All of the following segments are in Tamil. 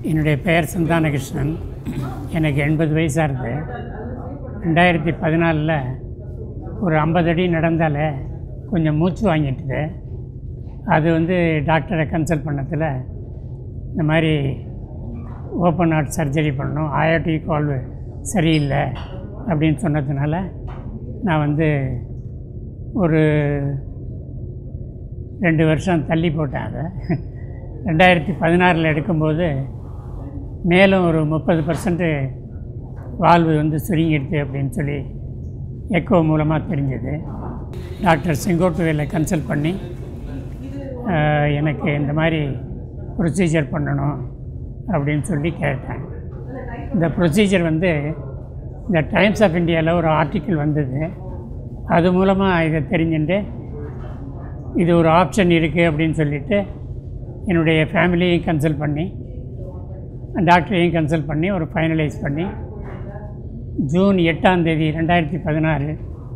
என்னுடைய பெயர் சந்தானகிருஷ்ணன் எனக்கு எண்பது வயசாக இருக்குது ரெண்டாயிரத்தி பதினாலில் ஒரு ஐம்பது அடி நடந்தாலே கொஞ்சம் மூச்சு வாங்கிட்டுது அது வந்து டாக்டரை கன்சல்ட் பண்ணதில் இந்த மாதிரி ஓப்பன் ஹார்ட் சர்ஜரி பண்ணணும் ஆயோட்டிக் வால்வு சரியில்லை அப்படின்னு சொன்னதுனால நான் வந்து ஒரு ரெண்டு வருஷம் தள்ளி போட்டேன் அதை ரெண்டாயிரத்தி பதினாறில் எடுக்கும்போது மேலும் ஒரு முப்பது பர்சன்ட்டு வால்வு வந்து சுருங்கிடுது அப்படின்னு சொல்லி எக்கோ மூலமாக தெரிஞ்சது டாக்டர் செங்கோட்டுவையில் கன்சல்ட் பண்ணி ஆஹ், எனக்கு இந்த மாதிரி ப்ரொசீஜர் பண்ணணும் அப்படின்னு சொல்லி கேட்டேன் இந்த ப்ரொசீஜர் வந்து இந்த டைம்ஸ் ஆஃப் இந்தியாவில் ஒரு ஆர்டிக்கிள் வந்தது அது மூலமாக இதை தெரிஞ்சுட்டு இது ஒரு ஆப்ஷன் இருக்குது அப்படின்னு சொல்லிட்டு என்னுடைய ஃபேமிலியையும் கன்சல்ட் பண்ணி டாக்டரையும் கன்சல்ட் பண்ணி ஒரு ஃபைனலைஸ் பண்ணி ஜூன் எட்டாம் தேதி ரெண்டாயிரத்தி பதினாறில்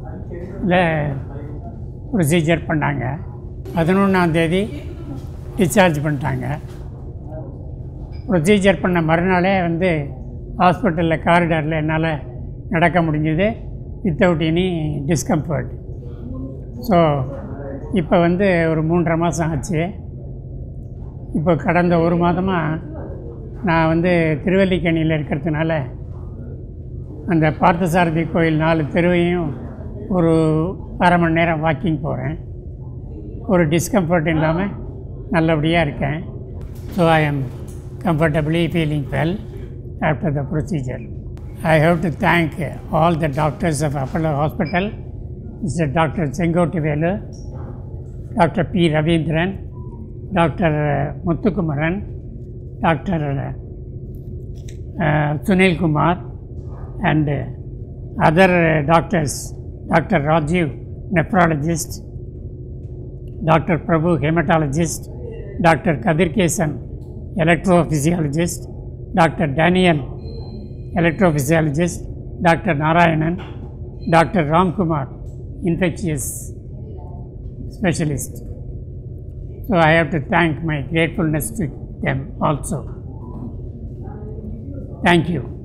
ப்ரொசீஜர் பண்ணாங்க பதினொன்றாம் தேதி டிஸ்சார்ஜ் பண்ணிட்டாங்க ப்ரொசீஜர் பண்ண மறுநாளே வந்து ஹாஸ்பிட்டலில் காரிடாரில் என்னால் நடக்க முடிஞ்சது வித்தவுட் எனி டிஸ்கம்ஃபர்ட் ஸோ இப்போ வந்து ஒரு மூன்றரை மாதம் ஆச்சு இப்போ கடந்த ஒரு மாதமாக நான் வந்து திருவல்லிக்கேணியில் இருக்கிறதுனால அந்த பார்த்தசாரதி கோயில் நாலு தெருவையும் ஒரு அரை மணி நேரம் வாக்கிங் போகிறேன் ஒரு டிஸ்கம்ஃபர்ட் இல்லாமல் நல்லபடியாக இருக்கேன் so I am comfortably feeling well after the procedure. I have to thank all the doctors of Apollo Hospital, Mr. Dr. Sengotivelu, Dr. P. Ravindran, Dr. Muthukumaran, Dr. uh, Sunil Kumar, and uh, other uh, doctors, Dr. Rajiv, nephrologist, Dr. Prabhu, hematologist, Dr. Kadir Kesan, electrophysiologist, Dr. Daniel, electrophysiologist, Dr. Narayanan, Dr. Ram Kumar, infectious specialist. So I have to thank my gratefulness to them also. Thank you.